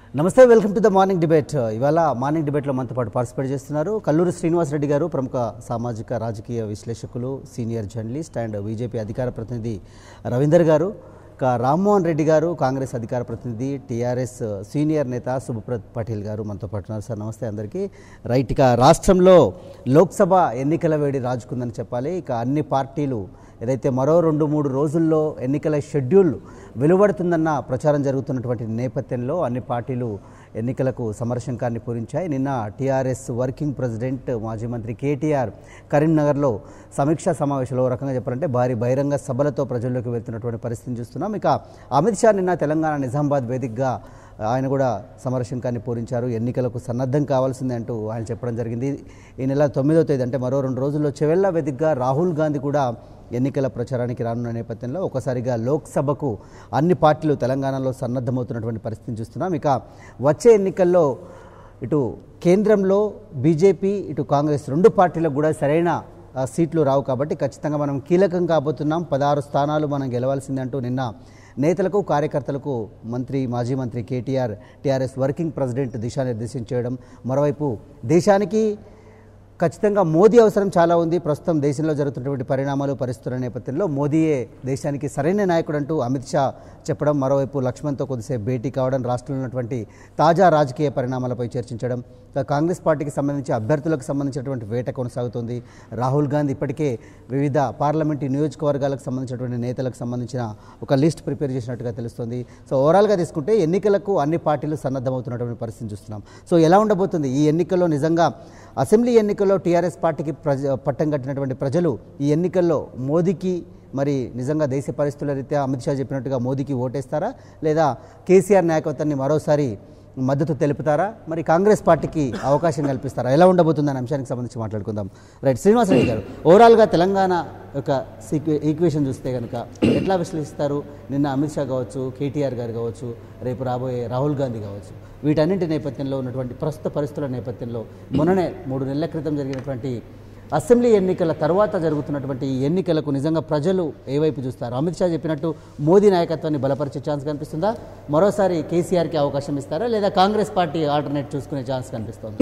నమస్తే welcome to the morning debate ఇవాళ morning డిబేట్లో మనతో పాటు పార్టిసిపేట్ చేస్తున్నారు కల్లూరి శ్రీనివాస్ రెడ్డి గారు ప్రముఖ సామాజిక రాజకీయ విశ్లేషకులు సీనియర్ జర్నలిస్ట్ అండ్ బీజేపీ అధికార ప్రతినిధి రవీందర్ గారు ఇక రామ్మోహన్ రెడ్డి గారు కాంగ్రెస్ అధికార ప్రతినిధి టీఆర్ఎస్ సీనియర్ నేత సుభప్రత్ పటేల్ గారు మనతో పాటు ఉన్నారు సార్ నమస్తే అందరికీ రైట్ ఇక రాష్ట్రంలో లోక్సభ ఎన్నికల వేడి రాజుకుందని చెప్పాలి ఇక అన్ని పార్టీలు ఏదైతే మరో రెండు మూడు రోజుల్లో ఎన్నికల షెడ్యూల్ వెలువడుతుందన్న ప్రచారం జరుగుతున్నటువంటి నేపథ్యంలో అన్ని పార్టీలు ఎన్నికలకు సమరశంకాన్ని పూరించాయి నిన్న టీఆర్ఎస్ వర్కింగ్ ప్రెసిడెంట్ మాజీ మంత్రి కేటీఆర్ కరీంనగర్లో సమీక్షా సమావేశంలో ఓ రకంగా చెప్పాలంటే భారీ బహిరంగ సభలతో ప్రజల్లోకి వెళ్తున్నటువంటి పరిస్థితిని చూస్తున్నాం ఇక అమిత్ షా నిన్న తెలంగాణ నిజామాబాద్ వేదికగా ఆయన కూడా సమరశంకాన్ని పూరించారు ఎన్నికలకు సన్నద్ధం కావాల్సిందే అంటూ ఆయన చెప్పడం జరిగింది ఈ నెల తొమ్మిదో తేదీ అంటే మరో రెండు రోజుల్లో చెవెళ్ళ వేదికగా రాహుల్ గాంధీ కూడా ఎన్నికల ప్రచారానికి రానున్న నేపథ్యంలో ఒకసారిగా లోక్సభకు అన్ని పార్టీలు తెలంగాణలో సన్నద్ధమవుతున్నటువంటి పరిస్థితిని చూస్తున్నాం ఇక వచ్చే ఎన్నికల్లో ఇటు కేంద్రంలో బీజేపీ ఇటు కాంగ్రెస్ రెండు పార్టీలకు కూడా సరైన ఆ, సీట్లు రావు కాబట్టి ఖచ్చితంగా మనం కీలకం కాబోతున్నాం పదహారు స్థానాలు మనం గెలవాల్సిందే అంటూ నిన్న నేతలకు కార్యకర్తలకు మంత్రి మాజీ మంత్రి కేటీఆర్ టీఆర్ఎస్ వర్కింగ్ ప్రెసిడెంట్ దిశానిర్దేశం చేయడం మరోవైపు దేశానికి ఖచ్చితంగా మోదీ అవసరం చాలా ఉంది ప్రస్తుతం దేశంలో జరుగుతున్నటువంటి పరిణామాలు పరిస్థితుల నేపథ్యంలో మోదీయే దేశానికి సరైన నాయకుడు అంటూ అమిత్ షా చెప్పడం మరోవైపు లక్ష్మణ్తో కొద్దిసేపు భేటీ కావడం రాష్ట్రంలో ఉన్నటువంటి తాజా రాజకీయ పరిణామాలపై చర్చించడం ఇక కాంగ్రెస్ పార్టీకి సంబంధించి అభ్యర్థులకు సంబంధించినటువంటి వేట కొనసాగుతోంది రాహుల్ గాంధీ ఇప్పటికే వివిధ పార్లమెంటు నియోజకవర్గాలకు సంబంధించినటువంటి నేతలకు సంబంధించిన ఒక లిస్ట్ ప్రిపేర్ చేసినట్టుగా తెలుస్తోంది సో ఓవరాల్గా తీసుకుంటే ఎన్నికలకు అన్ని పార్టీలు సన్నద్ధమవుతున్నటువంటి పరిస్థితిని చూస్తున్నాం సో ఎలా ఉండబోతుంది ఈ ఎన్నికల్లో నిజంగా అసెంబ్లీ ఎన్నికల్లో టీఆర్ఎస్ పార్టీకి ప్రజ పట్టం కట్టినటువంటి ప్రజలు ఈ ఎన్నికల్లో మోదీకి మరి నిజంగా దేశ పరిస్థితుల రీత్యా అమిత్ షా చెప్పినట్టుగా మోదీకి ఓటేస్తారా లేదా కేసీఆర్ నాయకత్వాన్ని మరోసారి మద్దతు తెలుపుతారా మరి కాంగ్రెస్ పార్టీకి అవకాశం కల్పిస్తారా ఎలా ఉండబోతుంది అనే అంశానికి సంబంధించి మాట్లాడుకుందాం రైట్ శ్రీనివాస్ రెడ్డి గారు ఓవరాల్గా తెలంగాణ యొక్క సీక్వే ఈక్వేషన్ చూస్తే కనుక ఎట్లా విశ్లేషిస్తారు నిన్న అమిత్ షా కావచ్చు కేటీఆర్ గారు కావచ్చు రేపు రాబోయే రాహుల్ గాంధీ కావచ్చు వీటన్నింటి నేపథ్యంలో ఉన్నటువంటి ప్రస్తుత పరిస్థితుల నేపథ్యంలో మొన్ననే మూడు నెలల క్రితం జరిగినటువంటి అసెంబ్లీ ఎన్నికల తర్వాత జరుగుతున్నటువంటి ఈ ఎన్నికలకు నిజంగా ప్రజలు ఏ వైపు చూస్తారు అమిత్ షా చెప్పినట్టు మోదీ నాయకత్వాన్ని బలపరిచే ఛాన్స్ కనిపిస్తుందా మరోసారి కేసీఆర్కి అవకాశం ఇస్తారా లేదా కాంగ్రెస్ పార్టీ ఆల్టర్నేట్ చూసుకునే ఛాన్స్ కనిపిస్తుంది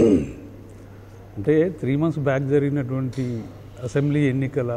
అంటే త్రీ మంత్స్ బ్యాక్ జరిగినటువంటి అసెంబ్లీ ఎన్నికల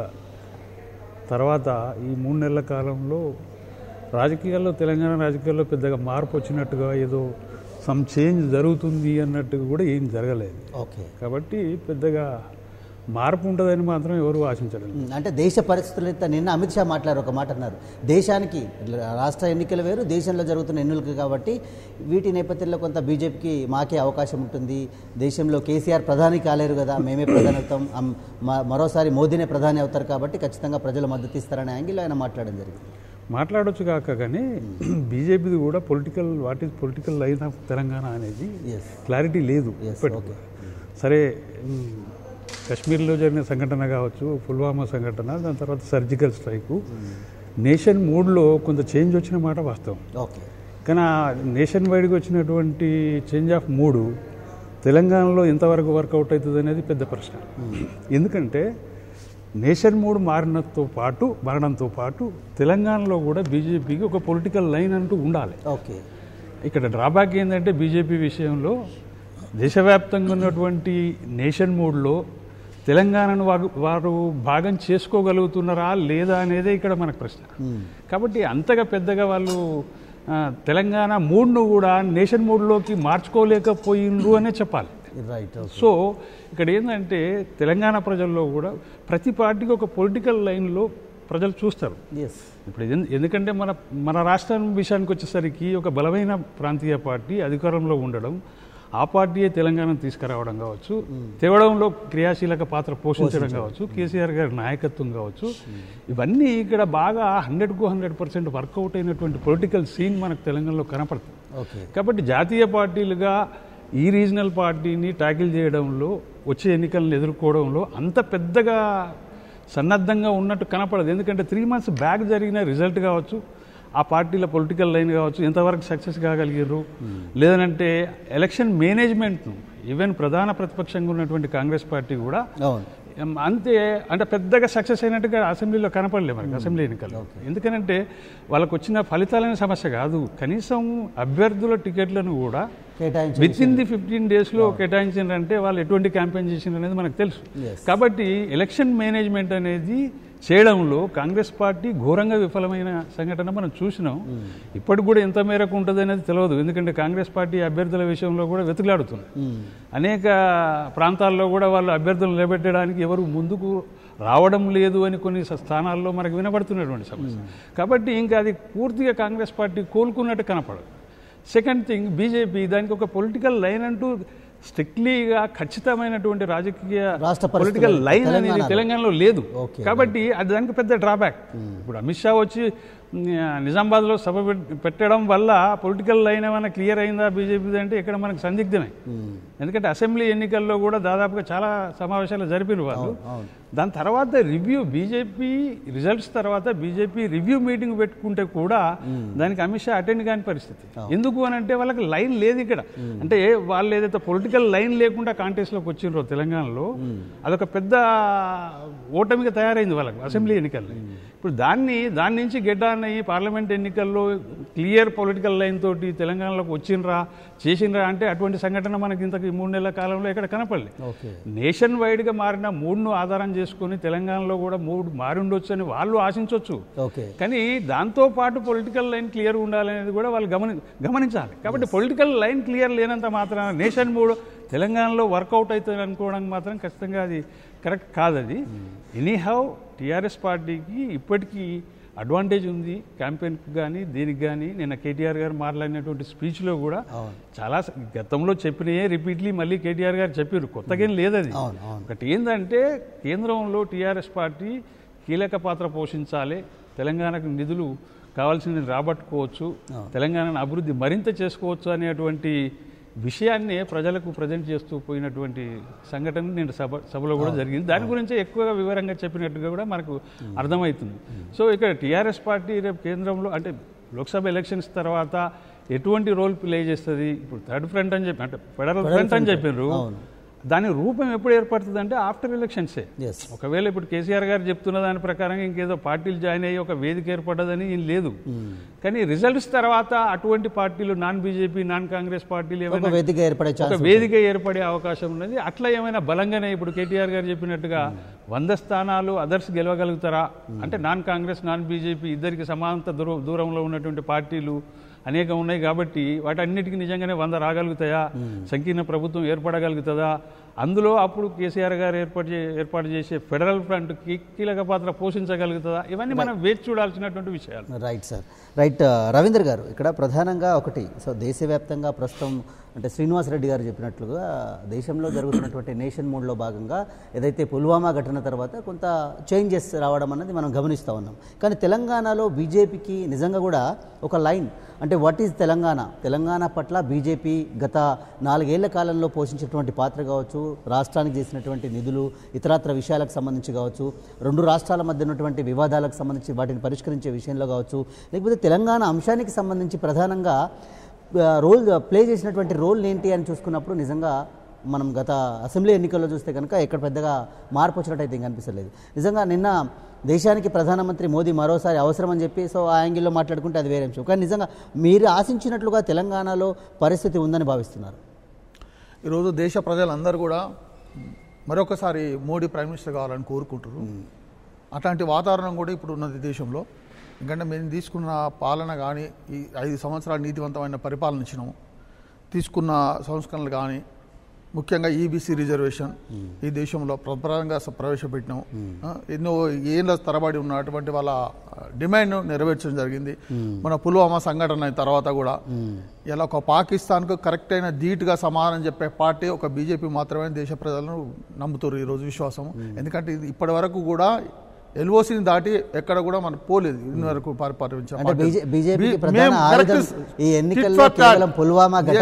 తర్వాత ఈ మూడు నెలల కాలంలో రాజకీయాల్లో తెలంగాణ రాజకీయాల్లో పెద్దగా మార్పు వచ్చినట్టుగా ఏదో సమ్ చేంజ్ జరుగుతుంది అన్నట్టుగా కూడా ఏం జరగలేదు ఓకే కాబట్టి పెద్దగా మార్పు ఉంటుందని మాత్రం ఎవరు ఆశించడం ఉమ్, అంటే దేశ పరిస్థితులు అయితే నిన్న అమిత్ షా మాట్లాడారు ఒక మాట అన్నారు దేశానికి రాష్ట్ర ఎన్నికలు వేరు దేశంలో జరుగుతున్న ఎన్నికలు కాబట్టి వీటి నేపథ్యంలో కొంత బీజేపీకి మాకే అవకాశం ఉంటుంది దేశంలో కేసీఆర్ ప్రధాని కాలేరు కదా మేమే ప్రధాని అవుతాం అమ్, మ- మరోసారి మోదీనే ప్రధాని అవుతారు కాబట్టి ఖచ్చితంగా ప్రజలు మద్దతు ఇస్తారనే యాంగిల్లో ఆయన మాట్లాడడం జరిగింది మాట్లాడొచ్చు కాక కానీ బీజేపీది కూడా political what is political line of Telangana అనేది ఎస్ క్లారిటీ లేదు Yes, ఇప్పటికి okay. సరే మ్, కాశ్మీర్లో జరిగిన సంఘటన కావచ్చు పుల్వామా సంఘటన దాని తర్వాత సర్జికల్ స్ట్రైకు నేషన్ మూడ్లో కొంత చేంజ్ వచ్చిన మాట వాస్తవం ఓకే కానీ ఆ నేషన్ వైడ్గా వచ్చినటువంటి చేంజ్ ఆఫ్ మూడు తెలంగాణలో ఎంతవరకు వర్కౌట్ అవుతుంది అనేది పెద్ద ప్రశ్న ఎందుకంటే నేషన్ మూడ్ మారినతో పాటు మారడంతో పాటు తెలంగాణలో కూడా బీజేపీకి ఒక పొలిటికల్ లైన్ అంటూ ఉండాలి ఓకే ఇక్కడ డ్రాబ్యాక్ ఏంటంటే బీజేపీ విషయంలో దేశవ్యాప్తంగా ఉన్నటువంటి నేషన్ మూడ్లో తెలంగాణను వాగు- వారు భాగం చేసుకోగలుగుతున్నారా లేదా అనేదే ఇక్కడ మనకు ప్రశ్న కాబట్టి అంతగా పెద్దగా వాళ్ళు ఆ, తెలంగాణ మూడ్ను కూడా నేషన్ మూడ్లోకి మార్చుకోలేకపోయిండ్రు అనే చెప్పాలి రైట్ ఓకే సో ఇక్కడ ఏంటంటే తెలంగాణ ప్రజల్లో కూడా ప్రతి పార్టీకి ఒక పొలిటికల్ లైన్లో ప్రజలు చూస్తారు ఎస్ ఇప్పుడు ఎందు- ఎందుకంటే మన మన రాష్ట్రం విషయానికి వచ్చేసరికి ఒక బలమైన ప్రాంతీయ పార్టీ అధికారంలో ఉండడం ఆ పార్టీయే తెలంగాణను తీసుకురావడం కావచ్చు తేవడంలో క్రియాశీలక పాత్ర పోషించడం కావచ్చు కేసీఆర్ గారి నాయకత్వం కావచ్చు ఇవన్నీ ఇక్కడ బాగా హండ్రెడ్కు హండ్రెడ్ పర్సెంట్ వర్కౌట్ అయినటువంటి పొలిటికల్ సీన్ మనకు తెలంగాణలో కనపడుతుంది ఓకే కాబట్టి జాతీయ పార్టీలుగా ఈ రీజనల్ పార్టీని ట్యాకిల్ చేయడంలో వచ్చే ఎన్నికలను ఎదుర్కోవడంలో అంత పెద్దగా సన్నద్ధంగా ఉన్నట్టు కనపడదు ఎందుకంటే త్రీ మంత్స్ బ్యాక్ జరిగిన రిజల్ట్ కావచ్చు ఆ పార్టీల పొలిటికల్ లైన్ కావచ్చు ఎంతవరకు సక్సెస్ కాగలిగారు లేదనంటే ఎలక్షన్ మేనేజ్మెంట్ను ఈవెన్ ప్రధాన ప్రతిపక్షంగా ఉన్నటువంటి కాంగ్రెస్ పార్టీ కూడా అవును ఎం, అంతే అంటే పెద్దగా సక్సెస్ అయినట్టుగా అసెంబ్లీలో కనపడలేదు మనకి అసెంబ్లీ ఎన్నికల్లో ఎందుకనంటే వాళ్ళకు వచ్చిన ఫలితాలనే సమస్య కాదు కనీసం అభ్యర్థుల టికెట్లను కూడా కేటాయించి విత్ ఇన్ ది ఫిఫ్టీన్ డేస్లో కేటాయించారంటే వాళ్ళు ఎటువంటి క్యాంపెయిన్ చేసిండ్రు అనేది మనకు తెలుసు Yes. కాబట్టి ఎలక్షన్ మేనేజ్మెంట్ అనేది చేయడంలో కాంగ్రెస్ పార్టీ ఘోరంగా విఫలమైన సంఘటన మనం చూసినాం ఇప్పటికి కూడా ఎంత మేరకు ఉంటుంది అనేది తెలియదు ఎందుకంటే కాంగ్రెస్ పార్టీ అభ్యర్థుల విషయంలో కూడా వెతుకులాడుతుంది మ్మ్. అనేక ప్రాంతాల్లో కూడా వాళ్ళు అభ్యర్థులను నిలబెట్టడానికి ఎవరు ముందుకు రావడం లేదు అని కొన్ని స- స్థానాల్లో మనకు వినబడుతున్నటువంటి సమస్య కాబట్టి ఇంకా అది పూర్తిగా కాంగ్రెస్ పార్టీ కోలుకున్నట్టు కనపడదు సెకండ్ థింగ్ బీజేపీ దానికి ఒక పొలిటికల్ లైన్ అంటూ స్ట్రిక్ట్లీగా ఖచ్చితమైనటువంటి రాజకీయ రాష్ట్ర పరిస్థితులు పొలిటికల్ లైన్ అనేది తెలంగాణలో. తెలంగాణలో లేదు Okay. కాబట్టి అది దానికి పెద్ద డ్రాబ్యాక్ ఇప్పుడు అమిత్ షా వచ్చి మ్, నిజామాబాద్లో సభ పెట్- పెట్టడం వల్ల పొలిటికల్ లైన్ ఏమైనా క్లియర్ అయిందా బీజేపీది అంటే ఇక్కడ మనకు సందిగ్ధమే మ్మ్. ఎందుకంటే అసెంబ్లీ ఎన్నికల్లో కూడా దాదాపుగా చాలా సమావేశాలు జరిపిన వాళ్ళు అవును దాని తర్వాత రివ్యూ బీజేపీ రిజల్ట్స్ తర్వాత బీజేపీ రివ్యూ మీటింగ్ పెట్టుకుంటే కూడా దానికి అమిత్ షా అటెండ్ కాని పరిస్థితి ఎందుకు అని అంటే వాళ్ళకి లైన్ లేదు ఇక్కడ అంటే వాళ్ళు ఏదైతే పొలిటికల్ లైన్ లేకుండా కాంటెస్ట్లోకి వచ్చిండ్రో తెలంగాణలో అదొక పెద్ద ఓటమిగా తయారైంది వాళ్ళకి అసెంబ్లీ ఎన్నికల్లో ఇప్పుడు దాన్ని దాని నుంచి గెడ్డ అయ్యి పార్లమెంట్ ఎన్నికల్లో క్లియర్ పొలిటికల్ లైన్ తోటి తెలంగాణలోకి వచ్చిండ్రా చేసిండ్రా అంటే అటువంటి సంఘటన మనకి ఇంతకు ఈ మూడు నెలల కాలంలో ఇక్కడ కనపడలేదు ఓకే నేషన్ వైడ్గా మారిన మూడును ఆధారం చేసుకొని తెలంగాణలో కూడా మూడు మారి ఉండొచ్చు అని వాళ్ళు ఆశించవచ్చు ఓకే కానీ దాంతో పాటు పొలిటికల్ లైన్ క్లియర్ ఉండాలనేది కూడా వాళ్ళు గమని గమనించాలి కాబట్టి పొలిటికల్ లైన్ క్లియర్ లేనంత మాత్రాన నేషన్ మూడు తెలంగాణలో వర్కౌట్ అవుతుంది అనుకోవడానికి మాత్రం ఖచ్చితంగా అది కరెక్ట్ కాదు అది ఎనీహౌ టీఆర్ఎస్ పార్టీకి ఇప్పటికీ అడ్వాంటేజ్ ఉంది క్యాంపెయిన్కి కానీ దీనికి కానీ నిన్న కేటీఆర్ గారు మాట్లాడినటువంటి స్పీచ్లో కూడా అవును చాలా స- గతంలో చెప్పినయే రిపీట్లీ మళ్ళీ కేటీఆర్ గారు చెప్పారు కొత్తగా ఏం లేదు అది అవును అవును ఒకటి ఏంటంటే కేంద్రంలో టీఆర్ఎస్ పార్టీ కీలక పాత్ర పోషించాలి తెలంగాణకు నిధులు కావాల్సింది రాబట్టుకోవచ్చు తెలంగాణను అభివృద్ధి మరింత చేసుకోవచ్చు అనేటువంటి విషయాన్ని ప్రజలకు ప్రజెంట్ చేస్తూ పోయినటువంటి సంఘటన నేను సభ సభలో కూడా జరిగింది దాని గురించి ఎక్కువగా వివరంగా చెప్పినట్టుగా కూడా మనకు అర్థమవుతుంది సో ఇక్కడ టీఆర్ఎస్ పార్టీ రేపు కేంద్రంలో అంటే లోక్సభ ఎలక్షన్స్ తర్వాత ఎటువంటి రోల్ ప్లే చేస్తుంది ఇప్పుడు థర్డ్ ఫ్రంట్ అని చెప్పి అంటే ఫెడరల్ ఫ్రంట్ అని చెప్పారు అవును దాని రూపం ఎప్పుడు ఏర్పడుతుంది అంటే ఆఫ్టర్ ఎలక్షన్సే ఎస్ ఒకవేళ ఇప్పుడు కేసీఆర్ గారు చెప్తున్న దాని ప్రకారం ఇంకేదో పార్టీలు జాయిన్ అయ్యి ఒక వేదిక ఏర్పడ్డదని ఏం లేదు కానీ రిజల్ట్స్ తర్వాత అటువంటి పార్టీలు నాన్ బీజేపీ నాన్ కాంగ్రెస్ పార్టీలు ఒక ఏమైనా వేదిక ఏర్పడే ఒక ఛాన్స్ వేదిక ఏర్పడే అవకాశం ఉన్నది అట్లా ఏమైనా బలంగానే ఇప్పుడు కేటీఆర్ గారు చెప్పినట్టుగా వంద స్థానాలు అదర్స్ గెలవగలుగుతారా అంటే నాన్ కాంగ్రెస్ నాన్ బీజేపీ ఇద్దరికి సమాంత దూర దూరంలో ఉన్నటువంటి పార్టీలు అనేకం ఉన్నాయి కాబట్టి వాటన్నిటికీ నిజంగానే వంద రాగలుగుతాయా సంకీర్ణ ప్రభుత్వం ఏర్పడగలుగుతుందా అందులో అప్పుడు కేసీఆర్ గారు ఏర్పాటు చే ఏర్పాటు చేసే ఫెడరల్ ఫ్రంట్ కీలక పాత్ర పోషించగలుగుతుందా ఇవన్నీ మనం వేచి చూడాల్సినటువంటి విషయాలు రైట్ సార్ రైట్ ఆ, రవీంద్ర గారు ఇక్కడ ప్రధానంగా ఒకటి సో దేశవ్యాప్తంగా ప్రస్తుతం అంటే శ్రీనివాస్ రెడ్డి గారు చెప్పినట్లుగా దేశంలో జరుగుతున్నటువంటి నేషన్ మోడ్లో భాగంగా ఏదైతే పుల్వామా ఘటన తర్వాత కొంత చేంజెస్ రావడం అన్నది మనం గమనిస్తూ ఉన్నాం కానీ తెలంగాణలో బీజేపీకి నిజంగా కూడా ఒక లైన్ అంటే వాట్ ఈజ్ తెలంగాణ తెలంగాణ పట్ల బీజేపీ గత నాలుగేళ్ల కాలంలో పోషించినటువంటి పాత్ర కావచ్చు రాష్ట్రానికి చేసినటువంటి నిధులు ఇతరత్ర విషయాలకు సంబంధించి కావచ్చు రెండు రాష్ట్రాల మధ్య ఉన్నటువంటి వివాదాలకు సంబంధించి వాటిని పరిష్కరించే విషయంలో కావచ్చు లేకపోతే తెలంగాణ అంశానికి సంబంధించి ప్రధానంగా ఆ, రోల్ ప్లే చేసినటువంటి రోల్ ఏంటి అని చూసుకున్నప్పుడు నిజంగా మనం గత అసెంబ్లీ ఎన్నికల్లో చూస్తే కనుక ఎక్కడ పెద్దగా మార్పు వచ్చినట్టయితే ఇంకా అనిపిస్తలేదు నిజంగా నిన్న దేశానికి ప్రధానమంత్రి మోదీ మరోసారి అవసరం అని చెప్పి సో ఆ యాంగిల్లో మాట్లాడుకుంటే అది వేరే అంశం కానీ నిజంగా మీరు ఆశించినట్లుగా తెలంగాణలో పరిస్థితి ఉందని భావిస్తున్నారు ఈరోజు దేశ ప్రజలందరూ కూడా మరొకసారి మోడీ ప్రైమ్ మినిస్టర్ కావాలని కోరుకుంటారు అట్లాంటి వాతావరణం కూడా ఇప్పుడు ఉన్నది దేశంలో ఎందుకంటే మేము తీసుకున్న పాలన కానీ ఈ ఐదు సంవత్సరాలు నీతివంతమైన పరిపాలన ఇచ్చినాము తీసుకున్న సంస్కరణలు కానీ ముఖ్యంగా ఈబీసీ రిజర్వేషన్ ఈ దేశంలో ప్రధానంగా స- ప్రవేశపెట్టినాం ఆ, ఎన్నో ఏళ్ళ తరబడి ఉన్న అటువంటి వాళ్ళ డిమాండ్ నెరవేర్చడం జరిగింది మన పుల్వామా సంఘటన అయిన తర్వాత కూడా ఇలా ఒక పాకిస్తాన్కు కరెక్ట్ అయిన ధీటుగా సమాధానం చెప్పే పార్టీ ఒక బీజేపీ మాత్రమే దేశ ప్రజలను నమ్ముతారు ఈరోజు విశ్వాసం ఎందుకంటే ఇది ఇప్పటి వరకు కూడా ఎల్ఓసిని దాటి ఎక్కడ కూడా మనం పోలేదు ఇన్ని వరకు పరిపాలించే అంటే పార్టీ. బీజే- బీజేపీకి బీ- ప్రధాన మేము ఆయుధం correct ఈ tit ఎన్నికల్లో for tat. కేవలం పుల్వామా Yes. ఘటన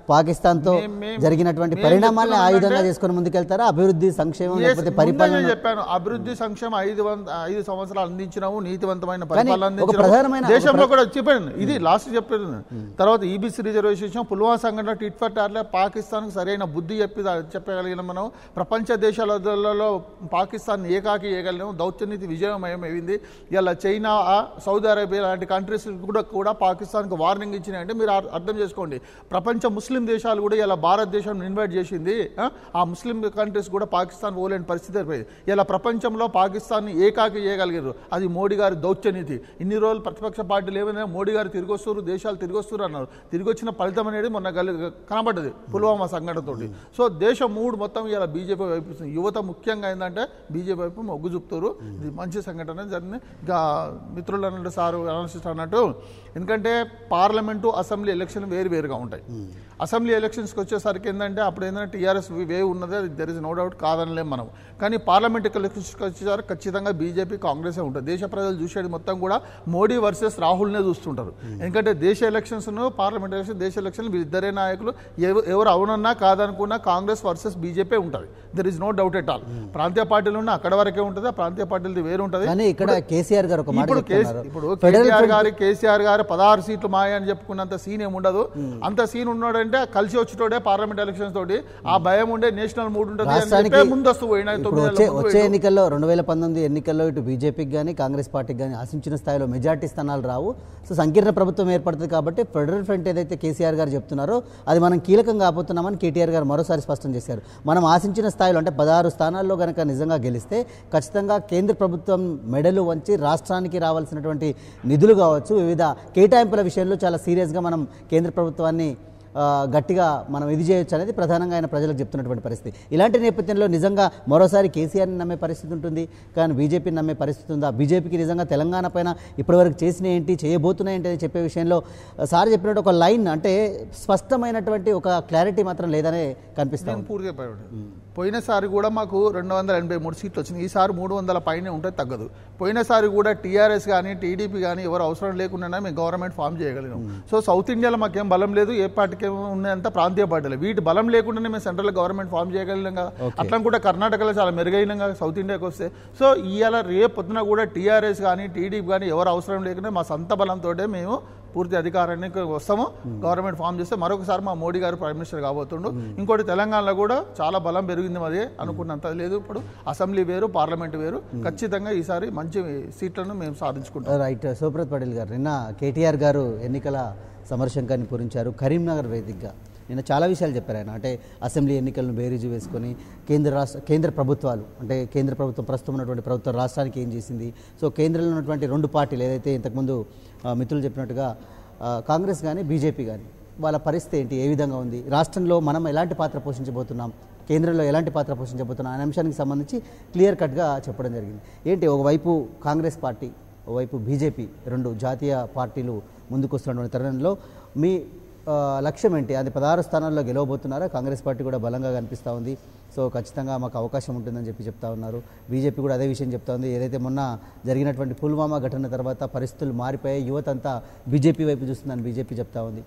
పాకిస్తాన్తో మేం- మేం- జరిగినటువంటి మేం పరిణామాలను చెప్తున్నాం ఆయుధంగా ఏంటంటే- చేసుకొని ముందుకెళ్తారా అభివృద్ధి సంక్షేమం Yes, లేకపోతే ముందే పరిపాలన నేను చెప్పాను అభివృద్ధి సంక్షేమం ఐదు వంద ఐదు సంవత్సరాలు అందించినాము నీతివంతమైన కానీ పరిపాలన ఒక అందించినాము ప్రధానమైన- దేశంలో కూడా చెప్పాను ఇది లాస్ట్ చెప్పాను తర్వాత ఈబీసీ రిజర్వేషన్ పుల్వామా సంఘటన టిట్ ఫర్ టార్లే పాకిస్తాన్ సరైన బుద్ధి చెప్పి చెప్పగలిగిన మనం ప్రపంచ దేశాలలో పాకిస్తాన్ ఏకాకి ఏగలిగినాం దౌత్యనీతి విజయమయం అయింది ఇలా చైనా ఆ, సౌదీ అరేబియా లాంటి కంట్రీస్ కూడా కూడా పాకిస్తాన్కి వార్నింగ్ ఇచ్చినాయంటే మీరు అర్- అర్థం చేసుకోండి ప్రపంచ ముస్లిం దేశాలు కూడా ఇలా భారతదేశం ఇన్వైట్ చేసింది ఆ? ఆ ముస్లిం కంట్రీస్ కూడా పాకిస్తాన్ పోలేని పరిస్థితి ఏర్పడింది ఇలా ప్రపంచంలో పాకిస్తాన్ని ఏకాకి చేయగలిగారు అది మోడీ గారి దౌత్యనీతి ఇన్ని రోజులు ప్రతిపక్ష పార్టీలు ఏమైనా మోడీ గారు తిరిగి వస్తారు దేశాలు తిరిగి వస్తారు అన్నారు తిరిగి వచ్చిన ఫలితం అనేది మొన్న గలి కనబడ్డది పుల్వామా సంఘటనతోటి సో దేశం మూడు మొత్తం ఇలా బీజేపీ వైపు వస్తుంది. యువత ముఖ్యంగా ఏంటంటే బీజేపీ వైపు మొగ్గు చూపుతారు ఇది మంచి సంఘటన జరిగింది ఇంకా మిత్రులు అన్నట్టు సారు అనాలిసిస్ట్ అన్నట్టు ఎందుకంటే పార్లమెంటు అసెంబ్లీ ఎలక్షన్ వేరు వేరుగా ఉంటాయి అసెంబ్లీ ఎలక్షన్స్కి వచ్చేసరికి ఏంటంటే అప్పుడు ఏంటంటే టీఆర్ఎస్ వేవ్ ఉన్నది అది దర్ ఇస్ నో డౌట్ కాదనలేం మనం కానీ పార్లమెంట్ ఎలక్షన్స్కి వచ్చేసరికి ఖచ్చితంగా బీజేపీ కాంగ్రెసే ఉంటుంది దేశ ప్రజలు చూసేది మొత్తం కూడా మోడీ వర్సెస్ రాహుల్నే చూస్తుంటారు ఎందుకంటే దేశ ఎలక్షన్స్ పార్లమెంట్ ఎలక్షన్ దేశ ఎలక్షన్ ఇద్దరే నాయకులు ఎవ- ఎవరు అవునన్నా కాదనుకున్నా కాంగ్రెస్ వర్సెస్ బీజేపీ ఉంటుంది there is no doubt at all ప్రాంతీయ పార్టీలు ఉన్న అక్కడ వరకే ఉంటుంది ఆ ప్రాంతీయ పార్టీలది వేరు ఉంటుంది కానీ ఇక్కడ కేసీఆర్ గారు ఒక మాట ఇప్పుడు కేస్- చెప్తున్నారు. ఇప్పుడు ఫెడరల్ కేసీఆర్ ఫ్రంట్- గారి కేసీఆర్ గారు పదహారు సీట్లు మాయ అని చెప్పుకున్నంత సీన్ ఏమి ఉండదు అంత సీన్ ఉన్నాడంటే కలిసి వచ్చేటోడే పార్లమెంట్ ఎలక్షన్స్ తోటి ఆ భయం ఉండే నేషనల్ మూడ్ ఉంటుంది అని రాష్ట్రానికి చెప్పే ముందస్తు పోయినా ఇప్పుడు తొమ్మిది వచ్చే నెలల ముందు వచ్చే పోయిండు. ఎన్నికల్లో రెండు వేల పంతొమ్మిది ఎన్నికల్లో ఇటు బీజేపీకి కానీ కాంగ్రెస్ పార్టీకి కానీ ఆశించిన స్థాయిలో మెజార్టీ స్థానాలు రావు సో సంకీర్ణ ప్రభుత్వం ఏర్పడుతుంది కాబట్టి ఫెడరల్ ఫ్రంట్ ఏదైతే కేసీఆర్ గారు చెప్తున్నారో అది మనం కీలకంగా ఆపోతున్నామని కేటీఆర్ గారు మరోసారి స్పష్టం చేశారు మనం ఆశించిన స్థాయిలో అంటే పదహారు స్థానాల్లో కనుక నిజంగా గెలిస్తే ఖచ్చితంగా కేంద్ర ప్రభుత్వం మెడలు వంచి రాష్ట్రానికి రావాల్సినటువంటి నిధులు కావచ్చు వివిధ కేటాయింపుల విషయంలో చాలా సీరియస్గా మనం కేంద్ర ప్రభుత్వాన్ని ఆ, గట్టిగా మనం ఇది చేయొచ్చు అనేది ప్రధానంగా ఆయన ప్రజలకు చెప్తున్నటువంటి పరిస్థితి ఇలాంటి నేపథ్యంలో నిజంగా మరోసారి కేసీఆర్ని నమ్మే పరిస్థితి ఉంటుంది కానీ బీజేపీని నమ్మే పరిస్థితి ఉందా బీజేపీకి నిజంగా తెలంగాణ పైన ఇప్పటివరకు చేసిన ఏంటి చేయబోతున్నాయి ఏంటి అని చెప్పే విషయంలో ఆ, సార్ చెప్పినట్టు ఒక లైన్ అంటే స్పష్టమైనటువంటి ఒక క్లారిటీ మాత్రం లేదనే కనిపిస్తాం నేను పూర్తిగా పోయాడు పోయినసారి కూడా మాకు రెండు వందల ఎనభై మూడు సీట్లు వచ్చినాయి ఈసారి మూడు వందల పైనే ఉంటే తగ్గదు పోయినసారి కూడా టీఆర్ఎస్ కానీ టీడీపీ కానీ ఎవరు అవసరం లేకుండా మేము గవర్నమెంట్ ఫామ్ చేయగలిగాం సో సౌత్ ఇండియాలో మాకేం బలం లేదు ఏ పార్టీకి ఉన్నంత ప్రాంతీయ పార్టీలు వీటి బలం లేకుండానే మేము సెంట్రల్ గవర్నమెంట్ ఫామ్ చేయగలిగాం కదా అట్లా కూడా కర్ణాటకలో చాలా మెరుగైన కదా సౌత్ ఇండియాకి వస్తే సో ఇవాళ రేపు పొద్దున కూడా టీఆర్ఎస్ కానీ టీడీపీ కానీ ఎవరు అవసరం లేకుండా మా సొంత బలంతో మేము పూర్తి అధికారానికి వస్తాము గవర్నమెంట్ ఫామ్ చేస్తే మరొకసారి మా మోడీ గారు ప్రైమ్ మినిస్టర్ కాబోతుండు ఇంకోటి తెలంగాణలో కూడా చాలా బలం పెరిగింది మరి అనుకున్నంత లేదు ఇప్పుడు అసెంబ్లీ వేరు పార్లమెంట్ వేరు ఖచ్చితంగా ఈసారి మంచి సీట్లను మేము సాధించుకుంటాం రైట్ శివప్రత్ పటేల్ గారు నిన్న కేటీఆర్ గారు ఎన్నికల సమరశంకాన్ని పూరించారు కరీంనగర్ వేదికగా నిన్న చాలా విషయాలు చెప్పారు ఆయన అంటే అసెంబ్లీ ఎన్నికలను బేరీజు వేసుకొని కేంద్ర రాష్ట్ర కేంద్ర ప్రభుత్వాలు అంటే కేంద్ర ప్రభుత్వం ప్రస్తుతం ఉన్నటువంటి ప్రభుత్వం రాష్ట్రానికి ఏం చేసింది సో కేంద్రంలో ఉన్నటువంటి రెండు పార్టీలు ఏదైతే ఇంతకుముందు ఆ, మిత్రులు చెప్పినట్టుగా ఆ, కాంగ్రెస్ కానీ బీజేపీ కానీ వాళ్ళ పరిస్థితి ఏంటి ఏ విధంగా ఉంది రాష్ట్రంలో మనం ఎలాంటి పాత్ర పోషించబోతున్నాం కేంద్రంలో ఎలాంటి పాత్ర పోషించబోతున్నాం అనే అంశానికి సంబంధించి క్లియర్ కట్గా చెప్పడం జరిగింది ఏంటి ఒకవైపు కాంగ్రెస్ పార్టీ ఒకవైపు బీజేపీ రెండు జాతీయ పార్టీలు ముందుకొస్తున్నటువంటి తరుణంలో మీ ఆ, లక్ష్యం ఏంటి అది పదహారు స్థానాల్లో గెలవబోతున్నారా కాంగ్రెస్ పార్టీ కూడా బలంగా కనిపిస్తూ ఉంది సో ఖచ్చితంగా మాకు అవకాశం ఉంటుందని చెప్పి చెప్తా ఉన్నారు బీజేపీ కూడా అదే విషయం చెప్తా ఉంది ఏదైతే మొన్న జరిగినటువంటి పుల్వామా ఘటన తర్వాత పరిస్థితులు మారిపోయాయి యువత అంతా బీజేపీ వైపు చూస్తుందని బీజేపీ చెప్తా ఉంది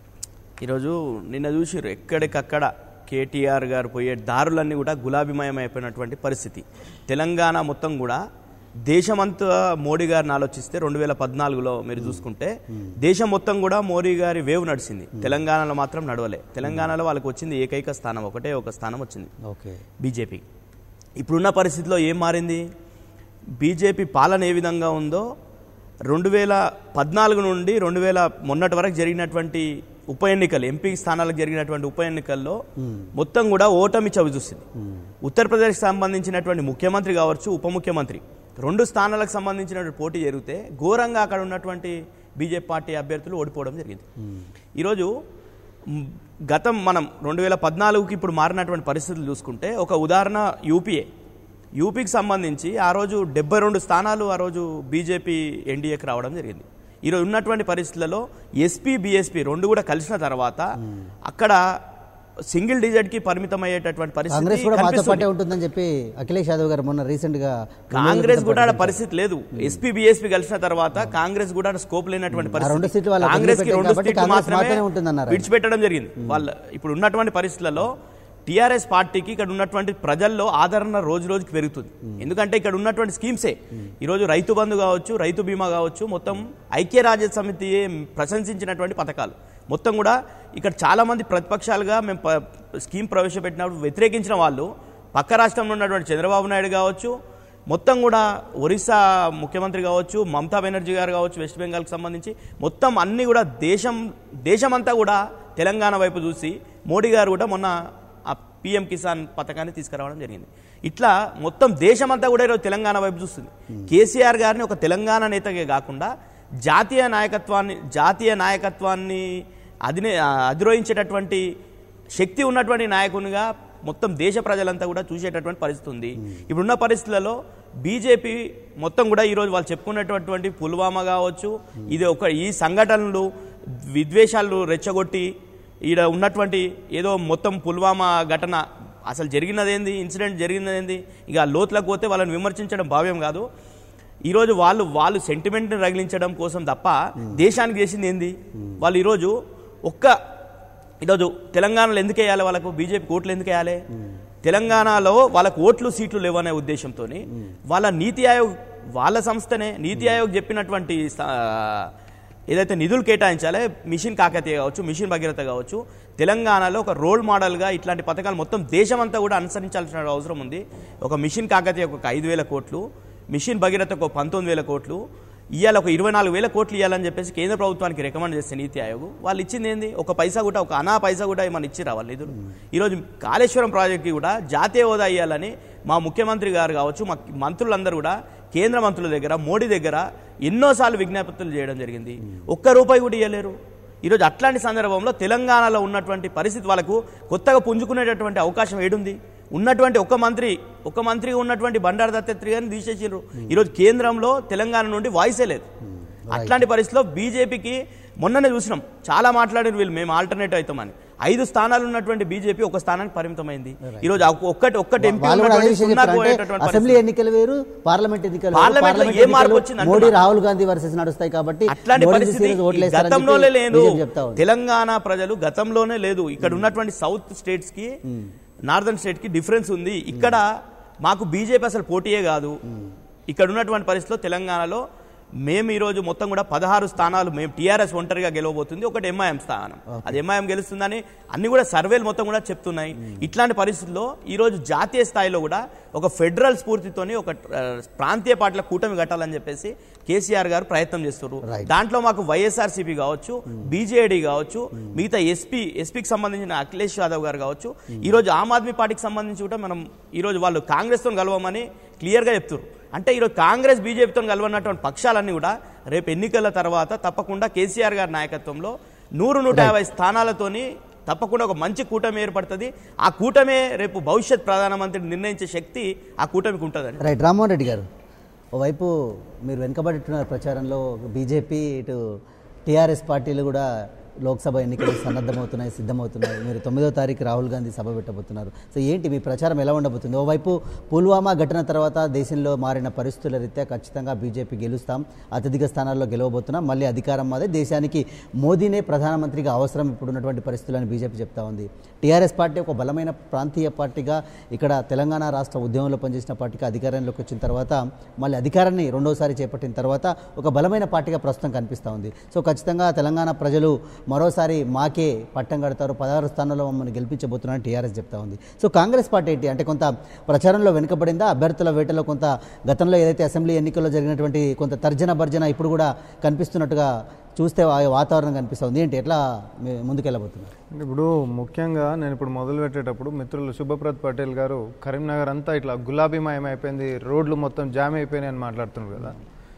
ఈరోజు నిన్న చూసిర్రు ఎక్కడికక్కడ కేటీఆర్ గారు పోయే దారులన్నీ కూడా గులాబీమయం అయిపోయినటువంటి పరిస్థితి తెలంగాణ మొత్తం కూడా దేశమంతా మోడీ గారిని ఆలోచిస్తే రెండు వేల పద్నాలుగులో మీరు చూసుకుంటే దేశం మొత్తం కూడా మోడీ గారి వేవ్ నడిచింది తెలంగాణలో మాత్రం నడవలే తెలంగాణలో వాళ్ళకి వచ్చింది ఏకైక స్థానం ఒకటే ఒక స్థానం వచ్చింది ఓకే బీజేపీ ఇప్పుడున్న పరిస్థితిలో ఏం మారింది బీజేపీ పాలన ఏ విధంగా ఉందో రెండు వేల పద్నాలుగు నుండి రెండు వేల మొన్నటి వరకు జరిగినటువంటి ఉప ఎన్నికలు ఎంపీ స్థానాలకు జరిగినటువంటి ఉప ఎన్నికల్లో మొత్తం కూడా ఓటమి చవి చూసింది ఉత్తరప్రదేశ్కి సంబంధించినటువంటి ముఖ్యమంత్రి కావచ్చు ఉప ముఖ్యమంత్రి రెండు స్థానాలకు సంబంధించినటువంటి పోటీ జరిగితే ఘోరంగా అక్కడ ఉన్నటువంటి బీజేపీ పార్టీ అభ్యర్థులు ఓడిపోవడం జరిగింది ఈరోజు మ్, గతం మనం రెండు వేల పద్నాలుగుకి ఇప్పుడు మారినటువంటి పరిస్థితులు చూసుకుంటే ఒక ఉదాహరణ యూపీఏ యూపీకి సంబంధించి ఆ రోజు డెబ్బై రెండు స్థానాలు ఆ రోజు బీజేపీ ఎన్డీఏకి రావడం జరిగింది ఈరోజు ఉన్నటువంటి పరిస్థితులలో ఎస్పీ బీఎస్పీ రెండు కూడా కలిసిన తర్వాత అక్కడ సింగిల్ డిజిట్ కి పరిమితం అయ్యేటటువంటి పరిస్థితి కాంగ్రెస్ కూడా మాతో కనిపిస్తుంది. పాటే ఉంటుందని చెప్పి అఖిలేష్ యాదవ్ గారు మొన్న రీసెంట్ గా కాంగ్రెస్ కూడా ఆడ పరిస్థితి లేదు ఎస్పీ బీఎస్పీ కలిసిన తర్వాత కాంగ్రెస్ కూడా ఆడ స్కోప్ లేనటువంటి రెండు పరిస్థితి సీట్లు వాళ్ళకి కాంగ్రెస్ కి వదిలిపెట్టాం రెండు కాబట్టి సీట్లు కాంగ్రెస్ మాత్రమే మాత్రమే ఉంటుందన్నారు ఆయన. విడిచిపెట్టడం జరిగింది వాళ్ళ ఇప్పుడు ఉన్నటువంటి పరిస్థితులలో టీఆర్ఎస్ పార్టీకి ఇక్కడ ఉన్నటువంటి ప్రజల్లో ఆదరణ రోజు రోజుకి పెరుగుతుంది ఎందుకంటే ఇక్కడ ఉన్నటువంటి స్కీమ్సే ఈరోజు రైతు బంధు కావచ్చు రైతు బీమా కావచ్చు మొత్తం ఐక్యరాజ్య సమితి ప్రశంసించినటువంటి పథకాలు మొత్తం కూడా ఇక్కడ చాలా మంది ప్రతిపక్షాలుగా మేము ప- స్కీమ్ ప్రవేశపెట్టినప్పుడు వ్యతిరేకించిన వాళ్ళు పక్క రాష్ట్రంలో ఉన్నటువంటి చంద్రబాబు నాయుడు కావచ్చు మొత్తం కూడా ఒరిస్సా ముఖ్యమంత్రి కావచ్చు మమతా బెనర్జీ గారు కావచ్చు వెస్ట్ బెంగాల్కి సంబంధించి మొత్తం అన్ని కూడా దేశం దేశమంతా కూడా తెలంగాణ వైపు చూసి మోడీ గారు కూడా మొన్న ఆ పిఎం కిసాన్ పథకాన్ని తీసుకురావడం జరిగింది ఇట్లా మొత్తం దేశమంతా కూడా ఈరోజు తెలంగాణ వైపు చూస్తుంది కేసీఆర్ గారిని ఒక తెలంగాణ నేతగా కాకుండా జాతీయ నాయకత్వాన్ని జాతీయ నాయకత్వాన్ని అధినే అధిరోహించేటటువంటి శక్తి ఉన్నటువంటి నాయకునిగా మొత్తం దేశ ప్రజలంతా కూడా చూసేటటువంటి పరిస్థితి ఉంది ఇప్పుడున్న పరిస్థితులలో బీజేపీ మొత్తం కూడా ఈరోజు వాళ్ళు చెప్పుకున్నటువంటి పుల్వామా కావచ్చు ఇది ఒక ఈ సంఘటనలు విద్వేషాలు రెచ్చగొట్టి ఈడ ఉన్నటువంటి ఏదో మొత్తం పుల్వామా ఘటన అసలు జరిగినదేంది ఇన్సిడెంట్ జరిగినదేంది ఇక ఆ లోతులకు పోతే వాళ్ళని విమర్శించడం భావ్యం కాదు ఈరోజు వాళ్ళు వాళ్ళు సెంటిమెంట్ని రగిలించడం కోసం తప్ప దేశానికి చేసింది ఏంది వాళ్ళు ఈరోజు ఒక్క ఈరోజు తెలంగాణలో ఎందుకు వేయాలి వాళ్ళకు బీజేపీ ఓట్లు ఎందుకు వేయాలి తెలంగాణలో వాళ్ళకు ఓట్లు సీట్లు లేవనే ఉద్దేశంతో వాళ్ళ నీతి ఆయోగ్ వాళ్ళ సంస్థనే నీతి ఆయోగ్ చెప్పినటువంటి స- ఏదైతే నిధులు కేటాయించాలో మిషన్ కాకతీయ కావచ్చు మిషన్ భగీరథ కావచ్చు తెలంగాణలో ఒక రోల్ మోడల్గా ఇట్లాంటి పథకాలు మొత్తం దేశమంతా కూడా అనుసరించాల్సిన అవసరం ఉంది ఒక మిషన్ కాకతీయ ఒక ఐదు వేల కోట్లు మిషన్ భగీరథకు ఒక పంతొమ్మిది వేల కోట్లు ఇవాళ ఒక ఇరవై నాలుగు వేల కోట్లు ఇవ్వాలని చెప్పేసి కేంద్ర ప్రభుత్వానికి రికమెండ్ చేస్తే నీతి ఆయోగ్ వాళ్ళు ఇచ్చింది ఏంది ఒక పైసా కూడా ఒక అనా పైసా కూడా ఏమన్నా ఇచ్చిరా వాళ్ళు నిధులు ఈరోజు కాళేశ్వరం ప్రాజెక్ట్కి కూడా జాతీయ హోదా ఇవ్వాలని మా ముఖ్యమంత్రి గారు కావచ్చు మా మంత్రులందరూ కూడా కేంద్ర మంత్రుల దగ్గర మోడీ దగ్గర ఎన్నోసార్లు విజ్ఞాపనలు చేయడం జరిగింది ఒక్క రూపాయి కూడా ఇవ్వలేరు ఈరోజు అట్లాంటి సందర్భంలో తెలంగాణలో ఉన్నటువంటి పరిస్థితి వాళ్ళకు కొత్తగా పుంజుకునేటటువంటి అవకాశం ఏడుంది ఉన్నటువంటి ఒక మంత్రి ఒక మంత్రిగా ఉన్నటువంటి బండారు దత్తాత్రేయ గారిని తీసేసిండ్రు ఈరోజు కేంద్రంలో తెలంగాణ నుండి వాయిసే లేదు అట్లాంటి పరిస్థితిలో బీజేపీకి మొన్ననే చూసినాం చాలా మాట్లాడారు వీళ్ళు మేము ఆల్టర్నేటివ్ అవుతామని ఐదు స్థానాలు ఉన్నటువంటి బీజేపీ ఒక స్థానానికి పరిమితమైంది ఈరోజు ఆ ఒక్కటి ఒక్కటి ఎంపీ వాళ్ళు కూడా అదే ఉన్నటువంటి విషయం సున్నాకు చెప్తారు అంటే పోయేటటువంటి అసెంబ్లీ పరిస్థితి. ఎన్నికలు వేరు పార్లమెంట్ ఎన్నికలు వేరు. పార్లమెంట్లో పార్లమెంట్ ఏ మార్పు ఎన్నికలు వచ్చింది మోడీ అంటున్నా. రాహుల్ గాంధీ వర్సెస్ నడుస్తాయి కాబట్టి అట్లాంటి మోడీ పరిస్థితి సీరియస్ ఈ ఓట్లేస్తారని గతంలోనే చెప్పి లేదు బీజేపీ చెప్తా ఉంది. తెలంగాణ ప్రజలు గతంలోనే లేదు ఇక్కడ ఉన్నటువంటి సౌత్ స్టేట్స్ కి నార్దర్న్ స్టేట్ కి డిఫరెన్స్ ఉంది ఇక్కడ మాకు బీజేపీ అసలు పోటీయే కాదు ఇక్కడ ఉన్నటువంటి పరిస్థితిలో తెలంగాణలో మేము ఈరోజు మొత్తం కూడా పదహారు స్థానాలు మేము టీఆర్ఎస్ ఒంటరిగా గెలవబోతుంది ఒకటి ఎంఐఎం స్థానం అది ఎంఐఎం గెలుస్తుందని అన్ని కూడా సర్వేలు మొత్తం కూడా చెప్తున్నాయి ఇట్లాంటి పరిస్థితుల్లో ఈరోజు జాతీయ స్థాయిలో కూడా ఒక ఫెడరల్ స్ఫూర్తితోని ఒక ఆ, ప్రాంతీయ పార్టీల కూటమి కట్టాలని చెప్పేసి కేసీఆర్ గారు ప్రయత్నం చేస్తున్నారు Right. దాంట్లో మాకు వైఎస్ఆర్సీపీ కావచ్చు బీజేడీ కావచ్చు మిగతా ఎస్పీ ఎస్పీకి సంబంధించిన అఖిలేష్ యాదవ్ గారు కావచ్చు ఈ రోజు ఆమ్ ఆద్మీ పార్టీకి సంబంధించి కూడా మనం ఈ రోజు వాళ్ళు కాంగ్రెస్తో కలవమని క్లియర్గా చెప్తున్నారు అంటే ఈరోజు కాంగ్రెస్ బీజేపీతో కలవనటువంటి పక్షాలన్నీ కూడా రేపు ఎన్నికల తర్వాత తప్పకుండా కేసీఆర్ గారి నాయకత్వంలో నూరు నూట యాభై స్థానాలతోని తప్పకుండా ఒక మంచి కూటమి ఏర్పడుతుంది ఆ కూటమే రేపు భవిష్యత్ ప్రధానమంత్రిని నిర్ణయించే శక్తి ఆ కూటమికి ఉంటుందండి రైట్ రామ్మోహన్ రెడ్డి గారు ఓవైపు మీరు వెనుకబడుతున్నారు ప్రచారంలో బీజేపీ ఇటు టీఆర్ఎస్ పార్టీలు కూడా లోక్సభ ఎన్నికలు సన్నద్ధమవుతున్నాయి సిద్ధమవుతున్నాయి మీరు తొమ్మిదో తారీఖు రాహుల్ గాంధీ సభ పెట్టబోతున్నారు సో ఏంటి మీ ప్రచారం ఎలా ఉండబోతుంది ఓవైపు పుల్వామా ఘటన తర్వాత దేశంలో మారిన పరిస్థితుల రీత్యా ఖచ్చితంగా బీజేపీ గెలుస్తాం అత్యధిక స్థానాల్లో గెలవబోతున్నాం మళ్ళీ అధికారం మాదే దేశానికి మోదీనే ప్రధానమంత్రిగా అవసరం ఇప్పుడున్నటువంటి పరిస్థితులని బీజేపీ చెప్తా ఉంది టీఆర్ఎస్ పార్టీ ఒక బలమైన ప్రాంతీయ పార్టీగా ఇక్కడ తెలంగాణ రాష్ట్ర ఉద్యమంలో పనిచేసిన పార్టీగా అధికారంలోకి వచ్చిన తర్వాత మళ్ళీ అధికారాన్ని రెండోసారి చేపట్టిన తర్వాత ఒక బలమైన పార్టీగా ప్రస్తుతం కనిపిస్తూ ఉంది సో ఖచ్చితంగా తెలంగాణ ప్రజలు మరోసారి మాకే పట్టం కడతారు పదహారు స్థానంలో మమ్మల్ని గెలిపించబోతున్నారని టీఆర్ఎస్ చెప్తా ఉంది సో కాంగ్రెస్ పార్టీ ఏంటి అంటే కొంత ప్రచారంలో వెనుకబడిందా అభ్యర్థుల వేటలో కొంత గతంలో ఏదైతే అసెంబ్లీ ఎన్నికల్లో జరిగినటువంటి కొంత తర్జన భర్జన ఇప్పుడు కూడా కనిపిస్తున్నట్టుగా చూస్తే ఆ వాతావరణం కనిపిస్తుంది ఏంటి ఎట్లా మీ- ముందుకెళ్ళబోతున్నారు అంటే ఇప్పుడు ముఖ్యంగా నేను ఇప్పుడు మొదలు పెట్టేటప్పుడు మిత్రులు శుభప్రద్ పటేల్ గారు కరీంనగర్ అంతా ఇట్లా గులాబీమయం అయిపోయింది రోడ్లు మొత్తం జామ్ అయిపోయినాయి అని మాట్లాడుతున్నారు కదా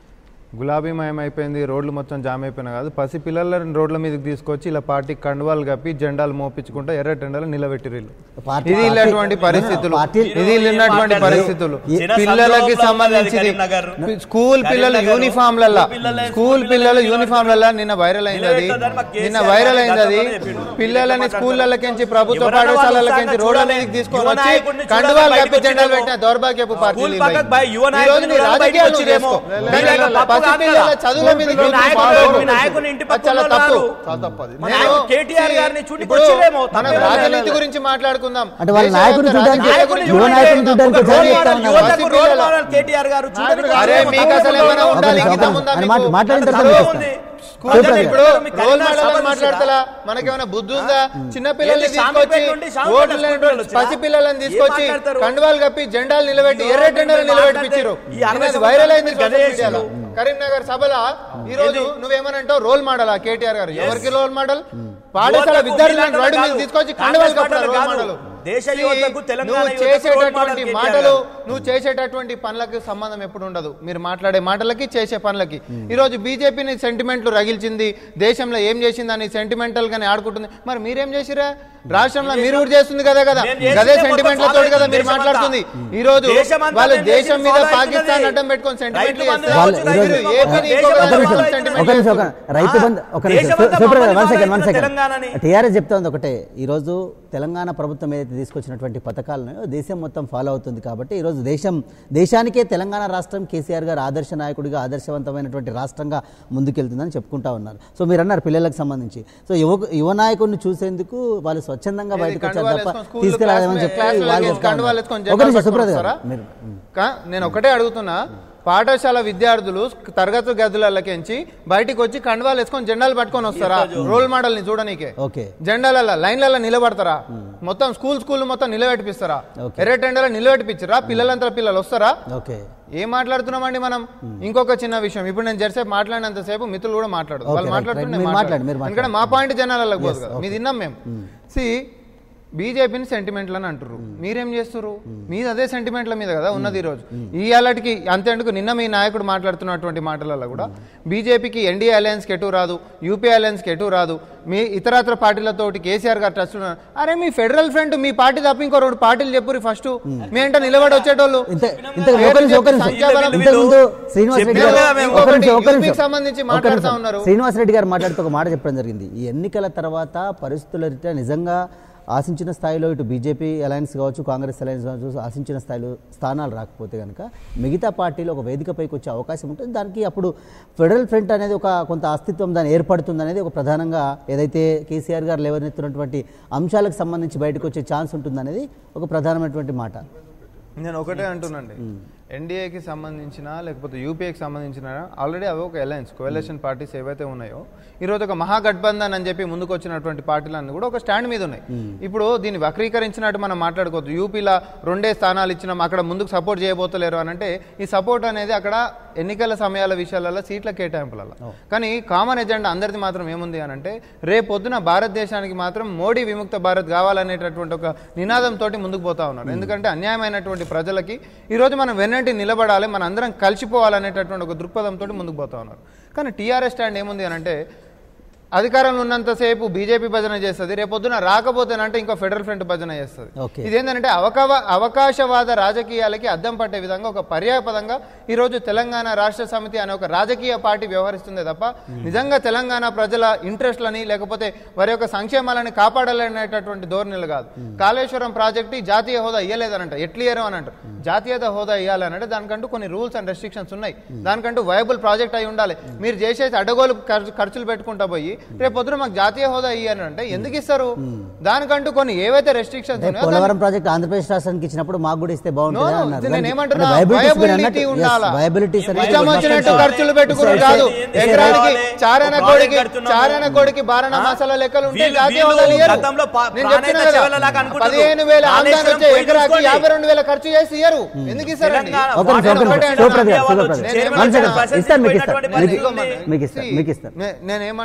గులాబీమయం అయిపోయింది రోడ్లు మొత్తం జామ్ అయిపోయినా కాదు పసి పిల్లలని రోడ్ల మీదకి తీసుకొచ్చి ఇలా పార్టీ కండువాలు కప్పి జెండాలు మోపించుకుంటా ఎర్ర టెండాలు నిలబెట్టిరు వీళ్ళు. పార్టీ- ఇది ఇలాంటి పరిస్థితులు పార్టీ- ఇది ఇలాంటి పరిస్థితులు పిల్లలకి సంబంధించింది స్కూల్ పిల్లలు యూనిఫామ్లల్లా స్కూల్ పిల్లలు యూనిఫామ్లల్లా నిన్న వైరల్ అయింది అది నిన్న వైరల్ అయింది అది పిల్లలని స్కూళ్ళకి ప్రభుత్వ పాఠశాలలకి రోడ్ల మీదకి తీసుకొని వచ్చి కండువాలు కప్పి జెండాలు పెట్టిన దౌర్భాగ్యపు పార్టీలు ఇవి. పక్కకు పోయి యువ ఈ రోజు మీ నాయకుడిని రాజకీయాలు బయటకు చేసుకో. వచ్చేదేమో. కానీ మీలాగా పప్పు పసి కాదు పిల్లల కదా. చదువుల మీద మీ దృష్టి నాయకుడు- పాడవద్దు. మీ నాయకుని ఇంటి అది పక్కన చాలా వాళ్ళు తప్పు రారు. చాలా తప్పది మన నేను నాయకుడు కేటీఆర్ గారిని చూడడానికి ఇప్పుడు వచ్చిరేమో, మనం తప్పేం రాజనీతి లేదు. గురించి మాట్లాడుకుందాం అంటే వాళ్ళ నాయకుడిని దేశవ్యాప్త చూడడానికి రాజకీయాల నాయకుడిని గురించి యువ నాయకుడిని చూడడానికి చూడడానికి వచ్చారు రోల్ చెప్తా మోడల్, ఉన్నారు. యువతకు రోల్ మోడల్ కేటీఆర్ గారు చూడడానికి అరే వచ్చారేమో, మీకు తప్పేం అసలు లేదు. ఏమైనా ఉండాలి ఒక ఇంకితం నిమిషం, ఉందా ఆయన మీకు? మాట్లా- మాట్లాడిన తర్వాత చదువు మీకు ఉంది. ఇస్తాను. స్కూల్ చెప్పండి. అంటే ఇప్పుడు మీకు రోల్ కరీంనగర్ మోడల్ సభ అని మాట్లాడతలా మనకేమైనా బుద్ధి ఉందా చిన్న పిల్లల్ని ఏంటి శాంతిపేట తీసుకొచ్చి నుండి శాంతిపేట ఓట్లు లేనటువంటి స్కూల్ పసి పిల్లలని తీసుకొచ్చి ఏం మాట్లాడతారు? కండువాలు కప్పి జెండాలు నిలబెట్టి ఇదిగో ఎర్ర జెండాలు మీరు నిలబెట్టించారు ఈ అరవై వైరల్ అయింది సంవత్సరాల సోషల్ క్రితం మీడియాలో కరీంనగర్ సభలో ఈ రోజు నువ్వేమనంటావు రోల్ మోడల్ కేటీఆర్ గారు ఎవరికి రోల్ మోడల్ పాఠశాల యువతకు విద్యార్థులను మీలాంటి రోడ్డు మీద కాదు. తీసుకొచ్చి కాంగ్రెస్ కండువాలు కప్పారు పార్టీలు రోల్ కాదు. మోడల్ దేశ యువతకు, తెలంగాణ నువ్వు యువతకు రోల్ చేసేటటువంటి మోడల్ మాటలు కేటీఆర్ నువ్వు చేసేటటువంటి పనులకు సంబంధం ఎప్పుడు ఉండదు మీరు మాట్లాడే మాటలకి చేసే పనులకి ఈ రోజు బీజేపీని సెంటిమెంట్లు రగిల్చింది దేశంలో ఏం చేసిందని సెంటిమెంటల్ గానే ఆడుకుంటుంది మరి మీరేం చేసిరా రాష్ట్రంలో మీరు కూడా చేస్తుంది కదా కదా మేము చేసిందే గదే మొత్తం సెంటిమెంట్లతో follow కదా మీరు అవుతుంది మాట్లాడుతుంది దేశమంతా. ఈ రోజు దేశమంతా వాళ్ళు మేము దేశం చేసింది మీద follow పాకిస్తాన్ అవుతున్నది. అడ్డం పెట్టుకొని సెంటిమెంట్లు రైతు బంధు చేస్తారు వాళ్ళు కావచ్చు, ఈరోజు- రైతు ఏపీని బంధు ఇంకొక ఒక నిమిషం దేశమంతా sentiment ఒక నిమిషం ఒక రైతు బంధు ఒక నిమిషం దేశమంతా సూపర్ మమ్మల్ని వన్ సెకండ్ వన్ బాధించిన సెకండ్ తెలంగాణని. టీఆర్ఎస్ చెప్తోంది ఒకటే ఈరోజు తెలంగాణ ప్రభుత్వం ఏదైతే తీసుకొచ్చినటువంటి పథకాలను దేశం మొత్తం ఫాలో అవుతుంది కాబట్టి ఈరోజు దేశం దేశానికే తెలంగాణ రాష్ట్రం కేసీఆర్ గారు ఆదర్శ నాయకుడిగా ఆదర్శవంతమైనటువంటి రాష్ట్రంగా ముందుకెళ్తుందని చెప్పుకుంటా ఉన్నారు సో మీరు అన్నారు పిల్లలకు సంబంధించి సో యువ యువ నాయకుడిని చూసేందుకు వాళ్ళు స్వచ్ఛందంగా ఏది బయటకు వచ్చారు కండువాలు తప్ప వేసుకొని స్కూల్లో తీసుకెళ్ళాలని క్లాసులు- చెప్పి క్లాసులు వాళ్ళు వేసుకొని చెప్తా కండువాలు ఉన్నారు. వేసుకొని ఒక నిమిషం జెండాలు సుప్రత గారు పట్టుకొని మీరు కా- నేను ఒకటే అడుగుతున్నా పాఠశాల విద్యార్థులు తరగతి గదులకెంచి బయటికి వచ్చి కండువాలు వేసుకొని జెండాలు పట్టుకొని వస్తారా రోల్ మోడల్ ని చూడనీకే ఓకే జెండాల లైన్లలో నిలబడతారా మొత్తం స్కూల్ స్కూల్ మొత్తం నిలబెట్టిపిస్తారా ఓకే. ఎర్ర టెండలో నిలబెట్టిపించరా పిల్లలంతా పిల్లలు వస్తారా ఓకే ఏం మాట్లాడుతున్నామండి మనం ఇంకొక చిన్న విషయం ఇప్పుడు నేను జరిసేపు మాట్లాడినంతసేపు మిత్రులు కూడా మాట్లాడదు ఓకే, వాళ్ళు రైట్, మాట్లాడుతుంటే రైట్. మీరు నేను మాట్లాడండి, మీరు మాట్లాడను. ఎందుకంటే మా పాయింట్ జనాలకు పోదు కదా ఓకే. మీ తిన్నాం మేము సి బీజేపీని సెంటిమెంట్లు అని అంటారు మీరేం చేస్తారు మీది అదే సెంటిమెంట్ల మీద కదా ఉన్నది ఈ రోజు ఈ అలటికి అంతేందుకు నిన్న మీ నాయకుడు మాట్లాడుతున్నటువంటి మాటలలో కూడా బీజేపీకి ఎన్డీఏ అలయన్స్కి ఎటు రాదు యూపీ అలయన్స్కి ఎటు రాదు మీ ఇతరత్ర పార్టీలతోటి కేసీఆర్ గారు ట్రస్ట్ ఉన్నారు అరే మీ ఫెడరల్ ఫ్రంట్ మీ పార్టీ తప్ప ఇంకో రెండు పార్టీలు చెప్పురు ఫస్ట్ మీ అంటే నిలబడి వచ్చేటోళ్ళు ఇంత ఇంత ఒక నిమిషం ఒక నిమిషం సంఖ్యాబలం ఇంతకుముందు శ్రీనివాస్ రెడ్డి గారు చెప్పినా మేము ఒక నిమిషం ఒక ఇంకొకటి నిమిషం యూపీకి సంబంధించి ఒక మాట్లాడుతా నిమిషం. ఉన్నారు. శ్రీనివాస్ రెడ్డి గారు మాట్లాడుతూ ఒక మాట చెప్పడం జరిగింది ఈ ఎన్నికల తర్వాత పరిస్థితుల రీత్యా నిజంగా ఆశించిన స్థాయిలో ఇటు బీజేపీ అలయన్స్ కావచ్చు కాంగ్రెస్ అలయన్స్ కావచ్చు ఆశించిన స్థాయిలో స్థానాలు రాకపోతే కనుక మిగతా పార్టీలు ఒక వేదికపైకి వచ్చే అవకాశం ఉంటుంది దానికి అప్పుడు ఫెడరల్ ఫ్రంట్ అనేది ఒక కొంత అస్తిత్వం దాని ఏర్పడుతుంది అనేది ఒక ప్రధానంగా ఏదైతే కేసీఆర్ గారు లేవనెత్తున్నటువంటి అంశాలకు సంబంధించి బయటకు వచ్చే ఛాన్స్ ఉంటుందనేది ఒక ప్రధానమైనటువంటి మాట నేను ఒకటే అంటున్నాండి ఎన్డీఏకి సంబంధించిన లేకపోతే యూపీఏకి సంబంధించిన ఆల్రెడీ అవి ఒక అలయన్స్ కోఎలేషన్ పార్టీస్ ఏవైతే ఉన్నాయో ఈరోజు ఒక మహాగఠబంధన్ అని చెప్పి ముందుకు వచ్చినటువంటి పార్టీలన్నీ కూడా ఒక స్టాండ్ మీద ఉన్నాయి ఇప్పుడు దీన్ని వక్రీకరించినట్టు మనం మాట్లాడుకోవద్దు యూపీలో రెండే స్థానాలు ఇచ్చినాం అక్కడ ముందుకు సపోర్ట్ చేయబోతలేరు అని అంటే ఈ సపోర్ట్ అనేది అక్కడ ఎన్నికల సమయాల విషయాలలో సీట్ల కేటాయింపులలో కానీ కామన్ ఎజెండా అందరిది మాత్రం ఏముంది అని అంటే రేపొద్దున భారతదేశానికి మాత్రం మోడీ విముక్త భారత్ కావాలనేటటువంటి ఒక నినాదంతో ముందుకు పోతా ఉన్నారు ఎందుకంటే అన్యాయమైనటువంటి ప్రజలకి ఈరోజు మనం వెన్నంటి నిలబడాలి మన అందరం కలిసిపోవాలనేటటువంటి ఒక దృక్పథంతో ముందుకు పోతా ఉన్నారు కానీ టీఆర్ఎస్ స్టాండ్ ఏముంది అని అంటే అధికారంలో ఉన్నంతసేపు బీజేపీ భజన చేస్తుంది రేపొద్దున రాకపోతేనంటే ఇంకో ఫెడరల్ ఫ్రంట్ భజన చేస్తుంది ఓకే. ఇదేంటంటే అవకావ అవకాశవాద రాజకీయాలకి అద్దం పట్టే విధంగా ఒక పర్యాయపదంగా ఈరోజు తెలంగాణ రాష్ట్ర సమితి అనే ఒక రాజకీయ పార్టీ వ్యవహరిస్తుంది తప్ప నిజంగా తెలంగాణ ప్రజల ఇంట్రెస్ట్లని లేకపోతే వారి యొక్క సంక్షేమాలని కాపాడాలనేటటువంటి ధోరణిలు కాదు కాళేశ్వరం ప్రాజెక్టు జాతీయ హోదా ఇయ్యలేదనంట ఎట్లియరు అని అంటారు జాతీయత హోదా ఇవ్వాలనంటే దానికంటూ కొన్ని రూల్స్ అండ్ రెస్ట్రిక్షన్స్ ఉన్నాయి దానికంటూ వయబుల్ ప్రాజెక్ట్ అయి ఉండాలి మీరు చేసేసి అడ్డగోలు ఖర్చు- ఖర్చులు పెట్టుకుంటా పోయి రేపు పొద్దున మాకు జాతీయ హోదా ఇయ్యని అంటే ఎందుకు ఇస్తారు దానికంటూ కొన్ని ఏవైతే రెస్ట్రిక్షన్స్ అంటే ఉన్నాయో పోలవరం ప్రాజెక్ట్ ఆంధ్రప్రదేశ్ రాష్ట్రానికి ఇచ్చినప్పుడు మాకు కూడా ఇస్తే బాగుంటుంది No, no, అన్నారు ఇది నేను దానికి- ఏమంటున్నా, అంటే viabilities మీరు viability అన్నట్టు- yes, ఉండాలా? viabilities అనేది ఇష్టం must వచ్చినట్టు and ఖర్చులు should. పెట్టుకుని It's a- కాదు it's a- ఎకరానికి రావాలి. చారణ ఒక కోడికి ప్రాజెక్ట్ కడుతున్నాము. చారణ కోడికి బారణ మసాలా లెక్కలు ఉంటే వీళ్ళు- జాతీయ వీళ్ళు హోదాలు ఇయ్యరు. గతంలో పా- నేను ప్రాణాయత చెప్తున్నా కదా, చెవెళ్ళలాగా అనుకుంటున్నారు. పదిహేను వేల ఆమ్దాని కాళేశ్వరం వచ్చే పోయి ఎకరాకి చూసుకోండి. యాభై రెండు వేల ఖర్చు చేసి ఇయ్యరు ఎందుకు ఇస్తారండి తెలంగాణ ఒక నిమిషం, ఒక నిమిషం. ఒకటే శివప్రసాద్ గారు, అంటున్నా. శివప్రసాద్. నేను One second. ఏమంటున్నా? ఇస్తాను మీకు ఇస్తాను పోయినటువంటి మీకు పరిస్థితి ఉంది. మీకు ఇస్తాను మీకు ఇస్తాను నే- నేనేమంటున్నా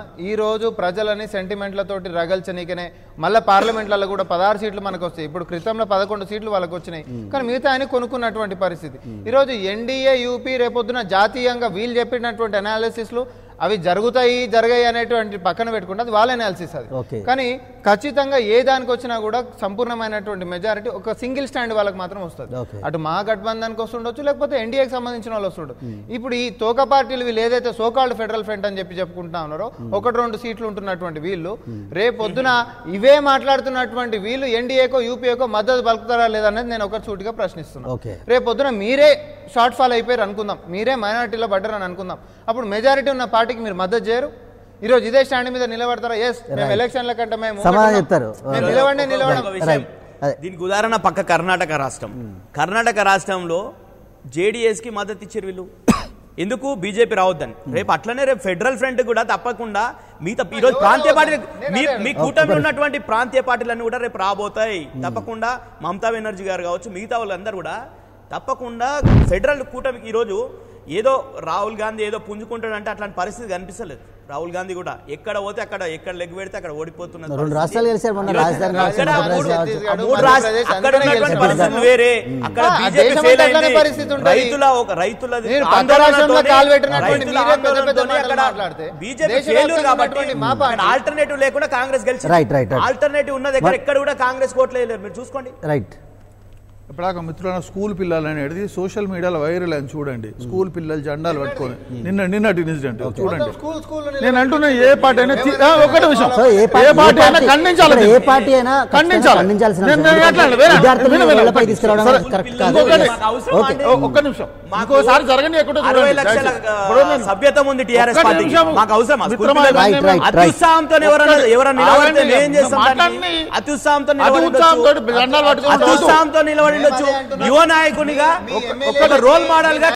ఈ రోజు ప్రజలని సెంటిమెంట్లతోటి రగల్చనీకనే మళ్ళీ పార్లమెంట్లలో కూడా పదహారు సీట్లు మనకు వస్తాయి ఇప్పుడు క్రితంలో పదకొండు సీట్లు వాళ్ళకి వచ్చినాయి కానీ మిగతా ఆయన కొనుక్కున్నటువంటి పరిస్థితి ఈ రోజు ఎన్డీఏ యూపీ రేపొద్దున జాతీయంగా వీళ్ళు చెప్పినటువంటి అనాలిసిస్లు అవి జరుగుతాయి జరగాయి అనేటువంటి పక్కన పెట్టుకుంటే అది వాళ్ళ అనాలిసిస్ అది Okay. కానీ ఖచ్చితంగా ఏ దానికి వచ్చినా కూడా సంపూర్ణమైనటువంటి మెజారిటీ ఒక సింగిల్ స్టాండ్ వాళ్ళకి మాత్రం వస్తుంది Okay. అటు మహాగఠబంధన్కి వస్తుండొచ్చు లేకపోతే ఎన్డీఏకి సంబంధించిన వాళ్ళు వస్తుండొచ్చు ఇప్పుడు ఈ తోక పార్టీలు వీళ్ళు ఏదైతే సోకాల్డ్ ఫెడరల్ ఫ్రంట్ అని చెప్పి చెప్పుకుంటా ఉన్నారో ఒకటి రెండు సీట్లు ఉంటున్నటువంటి వీళ్ళు రేపు పొద్దున ఇవే మాట్లాడుతున్నటువంటి వీళ్ళు ఎన్డీఏకో యూపీఏకో మద్దతు పలుకుతారా లేదనేది నేను ఒక సూటిగా ప్రశ్నిస్తున్నాను Okay. రేపు పొద్దున మీరే షార్ట్ ఫాల్ అయిపోయారు అనుకుందాం మీరే మైనారిటీలో పడ్డారని అనుకుందాం అప్పుడు మెజారిటీ ఉన్న పార్టీకి మీరు మద్దతు చేయరు ఈ రోజు ఇదే స్టాండ్ మీద నిలబడతారా ఎస్ మేము ఎలక్షన్ల కంటే మేము సమాధానం ముంగటున్నాం. చెప్తారు. మేము నిలబడి నిలబడం ఒక విషయం Right. అదే. దీనికి ఉదాహరణ పక్క కర్ణాటక రాష్ట్రం కర్ణాటక రాష్ట్రంలో జేడీఎస్ కి మద్దతు ఇచ్చారు వీళ్ళు ఎందుకు బీజేపీ రావద్దని రేపు అట్లనే రేపు ఫెడరల్ ఫ్రంట్ కూడా తప్పకుండా మిగతా ఈ రోజు ప్రాంతీయ పార్టీ మీ మీ కూటమిలో ఉన్నటువంటి ప్రాంతీయ పార్టీలన్నీ కూడా రేపు రాబోతాయి తప్పకుండా మమతా బెనర్జీ గారు కావచ్చు మిగతా వాళ్ళందరూ కూడా తప్పకుండా ఫెడరల్ కూటమికి ఈరోజు ఏదో రాహుల్ గాంధీ ఏదో పుంజుకుంటాడంటే అట్లాంటి పరిస్థితి కనిపిస్తలేదు రాహుల్ గాంధీ కూడా ఎక్కడ పోతే అక్కడ ఎక్కడ లెగ్ పెడితే అక్కడ ఓడిపోతున్నది రెండు పరిస్థితి. రాష్ట్రాలు గెలిచారు మొన్న ఈరోజు రాజధాని కావచ్చు, అక్కడ మధ్యప్రదేశ్ మూడు- కావచ్చు. ఛత్తీస్గఢ్, ఆ మూడు రాష్ట్ర- మధ్యప్రదేశ్ అక్కడ అందరినీ ఉన్నటువంటి గెలిచారు. పరిస్థితులు వేరే అక్కడ ఆ, బీజేపీ దేశం ఫెయిల్ అంతా అట్లానే అయింది. పరిస్థితి ఉంటుంది. రైతుల ఒక రైతుల మీరు పక్క రాష్ట్రంలో కాలు పెట్టినటువంటి మీరే పెద్ద పెద్ద మాటలు అక్కడ మాట్లాడితే బీజేపీ దేశవ్యాప్తంగా ఫెయిల్యూర్ కాబట్టి ఉన్నటువంటి మా పార్టీ ఆల్టర్నేటివ్ లేకుండా కాంగ్రెస్ గెలిచింది Right, right, right. ఆల్టర్నేటివ్ ఉన్న దగ్గర ఎక్కడ కూడా కాంగ్రెస్ కోట్లు వేయలేరు మీరు చూసుకోండి రైట్ ఇప్పటిదాకా మిత్రులైన స్కూల్ పిల్లలు అనేది సోషల్ మీడియాలో వైరల్ అని చూడండి స్కూల్ పిల్లలు జెండాలు పట్టుకొని నిన్న నిన్నటి ఇన్సిడెంట్ చూడండి స్కూల్ స్కూల్ నేను అంటున్నా ఏ పార్టీ అయినా తి- ఆ, ఒకటే విషయం సో ఏ ఏ పార్టీ పార్టీ అయినా ఏ ఖండించాలి పార్టీ- ఏ దీన్ని. పార్టీ అయినా ఖచ్చితంగా ఖండించాలి ఖండించాల్సిన నేను- అవసరం నేను ఉంది. అట్లా వినండి. విద్యార్థులను వినండి, వినండి. వెళ్లపై తీసుకురావడం సరే, కరెక్ట్ కాదు ఇంకొకటి. మాకు అవసరం ఓకే. అండి. ఓ- ఒక్క నిమిషం మాకు ఇంకోసారి జరగని ఎక్కడో అరవై చూడండి. లక్షల దయచేసి. ఆ, ఇప్పుడు నేను- సభ్యత్వం ఉంది టీఆర్ఎస్ ఒక్క పార్టీ నిమిషం. మాకు అవసరం మిత్రమా, Right, right, right. అత్యుత్సాహంతో ఎవరన్నా ఎవరైనా నిలబడితే ఆగండి. ఏం చేస్తాం దానికి? మాట్లాడండి. అత్యుత్సాహంతో అతి నిలబడి ఉత్సాహంతో ఉండొచ్చు. జెండాలు పట్టుకొని అత్యుత్సాహంతో నిలబడి ఉండొచ్చు మేము అదే అంటున్నాం. యువ నాయకునిగా మీ ఒక- ఎమ్మెల్యే ఒక రోల్ మోడల్ గా